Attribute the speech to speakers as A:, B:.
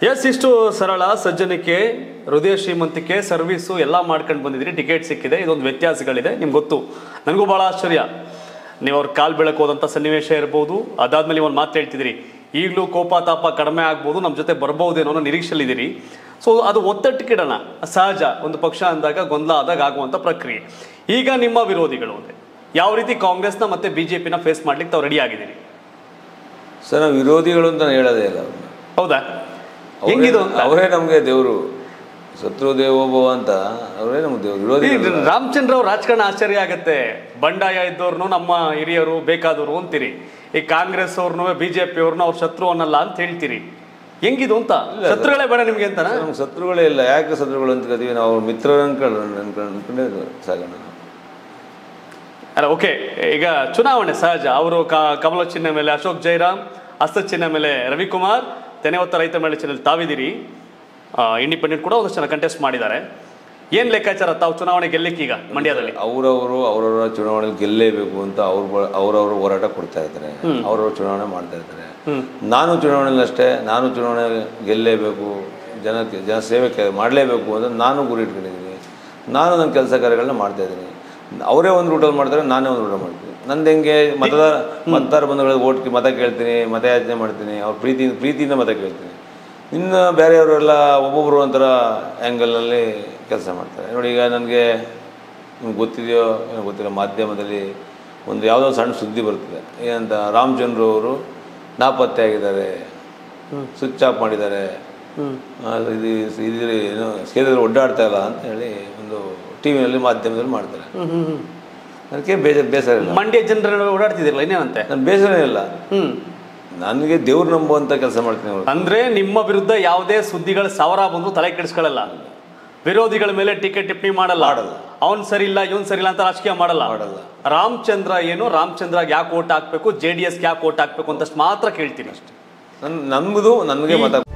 A: S ಇಷ್ಟು ಸರಳ ಸಜ್ಜನಿಕೆ ಹೃದಯ ಶ್ರೀಮಂತಿಕೆ ಸರ್ವಿಸು ಎಲ್ಲ ಮಾಡ್ಕೊಂಡು ಬಂದಿದ್ದೀರಿ ಟಿಕೆಟ್ ಸಿಕ್ಕಿದೆ ಇದೊಂದು ವ್ಯತ್ಯಾಸಗಳಿದೆ ನಿಮ್ಗೆ ಗೊತ್ತು ನನಗೂ ಭಾಳ ಆಶ್ಚರ್ಯ ನೀವು ಅವ್ರ ಕಾಲ್ ಬೆಳಕು ಹೋದಂಥ ಸನ್ನಿವೇಶ ಇರ್ಬೋದು ಅದಾದ್ಮೇಲೆ ಒಂದು ಮಾತು ಹೇಳ್ತಿದ್ದೀರಿ ಈಗಲೂ ಕೋಪ ತಾಪ ಕಡಿಮೆ ಆಗ್ಬೋದು ನಮ್ಮ ಜೊತೆ ಬರ್ಬೋದೇನೋ ಅನ್ನೋ ನಿರೀಕ್ಷೆಲಿದ್ದೀರಿ ಸೊ ಅದು ಒತ್ತಟ್ಟಿಗಿಡೋಣ ಸಹಜ ಒಂದು ಪಕ್ಷ ಅಂದಾಗ ಗೊಂದಲ ಆದಾಗ ಆಗುವಂಥ ಪ್ರಕ್ರಿಯೆ ಈಗ ನಿಮ್ಮ ವಿರೋಧಿಗಳು ಅಂದ್ರೆ ಯಾವ ರೀತಿ ಕಾಂಗ್ರೆಸ್ನ ಮತ್ತೆ ಬಿ ಜೆ ಪಿನ ಫೇಸ್ ಮಾಡ್ಲಿಕ್ಕೆ ತಾವು ರೆಡಿ ಆಗಿದ್ದೀರಿ
B: ಸರ್ ನಾವು ವಿರೋಧಿಗಳು ಅಂತ ನಾನು ಹೇಳೋದೇ ಇಲ್ಲ ಅವ್ರನ್ನ
A: ಹೌದಾ
B: ಅವರೇ-
A: ಹೆಂಗಿದು ಅಂತ
B: ಅವರೇ ನಮಗೆ ದೇವರು ಶತ್ರು ದೇವೋಭವ ಅಂತ ಅವರೇ ನಮ್ಗೆ ದೇವರು ವಿರೋಧಿ
A: ಈ ರಾಮಚಂದ್ರ ಅವ್ರ ರಾಜಕಾರಣ ಆಶ್ಚರ್ಯ ಆಗತ್ತೆ ಬಂಡಾಯ ಇದ್ದವ್ರನ್ನು ನಮ್ಮ ಹಿರಿಯರು ಬೇಕಾದವರು ಅಂತೀರಿ ಈ ಕಾಂಗ್ರೆಸ್ ಅವ್ರನ್ನು ಬಿಜೆಪಿ ಅವ್ರನ್ನ ಅವ್ರ ಶತ್ರು ಅನ್ನಲ್ಲ ಅಂತ ಹೇಳ್ತೀರಿ ಹೆಂಗಿದು ಅಂತ ಶತ್ರುಗಳೇ ಬೇಡ ನಿಮ್ಗೆ ಅಂತಾನ
B: ನಮ್ಗೆ ಶತ್ರುಗಳೇ ಇಲ್ಲ ಯಾಕೆ ಶತ್ರುಗಳು ಅಂತ ಕರಿತೀವಿ ನಾವು ಅವ್ರ ಮಿತ್ರರು ಅನ್ಕೊಂಡು ಅನ್ಕೊಂಡು ಅನ್ಕೊಂಡೇ ಸಾಗೋಣ ನಾವು.
A: ಅಲ್ಲ ಓಕೆ ಈಗ ಚುನಾವಣೆ ಸಹಜ ಅವರು ಕಮಲ ಚಿಹ್ನೆ ಮೇಲೆ ಅಶೋಕ್ ಜೈರಾಮ್ ಹಸ್ತ ಚಿಹ್ನೆ ಮೇಲೆ ರವಿಕುಮಾರ್ ತೆನೆ ಹೊತ್ತ ರೈತ ಮೇಲೆ ಚಿಹ್ನೆ ತಾವಿದ್ದೀರಿ ಇಂಡಿಪೆಂಡೆಂಟ್ ಕೂಡ ಒಂದಷ್ಟು ಜನ ಕಂಟೆಸ್ಟ್ ಮಾಡಿದ್ದಾರೆ ಏನ್ ಲೆಕ್ಕಾಚಾರ ತಾವು ಚುನಾವಣೆ ಗೆಲ್ಲಿಕ್ಕೀಗ ಮಂಡ್ಯದಲ್ಲಿ
B: ಅವರವರು ಅವರವರ ಚುನಾವಣೆಯಲ್ಲಿ ಗೆಲ್ಲೇಬೇಕು ಅಂತ ಅವ್ರ ಅವರವರು ಹೋರಾಟ ಕೊಡ್ತಾ ಇದ್ದಾರೆ ಅವರವ್ರ ಚುನಾವಣೆ ಮಾಡ್ತಾ ಇದ್ದಾರೆ ನಾನು ಚುನಾವಣೆಯಲ್ಲಿ ಅಷ್ಟೇ ನಾನು ಚುನಾವಣೆ ಗೆಲ್ಲೇಬೇಕು ಜನಕ್ಕೆ ಜನ ಸೇವೆ ಕೆ- ಮಾಡಲೇಬೇಕು ಅಂತ ನಾನು ಗುರಿ ಇಟ್ಕೊಂಡಿದ್ದೀನಿ ನಾನು ನನ್ನ ಕೆಲಸ ಕಾರ್ಯಗಳನ್ನ ಮಾಡ್ತಾ ಇದ್ದೀನಿ ಅವರೇ ಒಂದು ರೂಟಲ್ಲಿ ಮಾಡ್ತಾರೆ ನಾನೇ ಒಂದು ರೂಟಲ್ಲಿ ಮಾಡ್ತೀನಿ ನಂದು ಹೆಂಗೆ ಮತದಾರ ಮತದಾರ ಬಂಧುಗಳಿಗೆ ಓಟ್ ಮತ ಕೇಳ್ತೀನಿ ಮತಯಾಚನೆ ಮಾಡ್ತೀನಿ ಅವ್ರ ಪ್ರೀತಿ ಪ್ರೀತಿಯಿಂದ ಮತ ಕೇಳ್ತೀನಿ ಇನ್ನು ಬೇರೆಯವರೆಲ್ಲ ಒಬ್ಬೊಬ್ಬರು ಒಂಥರ ಆ್ಯಂಗಲ್ನಲ್ಲಿ ಕೆಲಸ ಮಾಡ್ತಾರೆ ನೋಡಿ ಈಗ ನನಗೆ ನಿಮ್ಗೆ ಗೊತ್ತಿದೆಯೋ ಏನೋ ಗೊತ್ತಿಲ್ಲ ಮಾಧ್ಯಮದಲ್ಲಿ ಒಂದು ಯಾವುದೋ ಸಣ್ಣ ಸುದ್ದಿ ಬರ್ತದೆ ಏನಂತ ರಾಮಚಂದ್ರ ಅವರು ನಾಪತ್ತೆ ಆಗಿದ್ದಾರೆ ಸ್ವಿಚ್ ಆಫ್ ಮಾಡಿದ್ದಾರೆ ಆ, ಇದು ಇದು ಏನು ಸೇರಿದ್ರೆ ಒಡ್ಡಾಡ್ತಾ ಇಲ್ಲ ಅಂತ ಹೇಳಿ ಒಂದು ಟಿ ವಿನಲ್ಲಿ ಮಾಧ್ಯಮದಲ್ಲಿ ಮಾಡ್ತಾರೆ ಅದಕ್ಕೆ ಬೇಜಾರು ಬೇಸರ ಇಲ್ಲ
A: ಮಂಡ್ಯ ಜನರ ಓಡಾಡ್ತಿದಿರಲ್ಲ ಇನ್ನೇನಂತೆ
B: ನಾನು ಬೇಸರ ಇಲ್ಲ
A: ಹ್ಮ್
B: ನನಗೆ ದೇವ್ರು ನಂಬುವಂಥ ಕೆಲಸ ಮಾಡ್ತೀನಿ ಅವರು
A: ಅಂದ್ರೆ ನಿಮ್ಮ ವಿರುದ್ಧ ಯಾವುದೇ ಸುದ್ದಿಗಳು ಸಾವಿರ ಬಂದ್ರು ತಲೆ ಕೆಡಿಸ್ಕೊಳ್ಳಲ್ಲ ವಿರೋಧಿಗಳ ಮೇಲೆ ಟೀಕೆ ಟಿಪ್ಪಣಿ ಮಾಡಲ್ಲ
B: ಮಾಡಲ್ಲ.
A: ಅವನ್ ಸರಿ ಇಲ್ಲ ಇವನ್ ಸರಿ ಇಲ್ಲ ಅಂತ ರಾಜಕೀಯ ಮಾಡಲ್ಲ
B: ಮಾಡಲ್ಲ.
A: ರಾಮಚಂದ್ರ ಏನು ರಾಮಚಂದ್ರ ಯಾಕೆ ಓಟ್ ಹಾಕ್ಬೇಕು ಜೆ ಡಿ ಎಸ್ ಯಾಕೆ ಓಟ್ ಹಾಕ್ಬೇಕು ಅಂತಷ್ಟು ಮಾತ್ರ ಕೇಳ್ತೀನಿ ಅಷ್ಟೇ
B: ನನ್ ನಮ್ದು ನನಗೆ ಮತ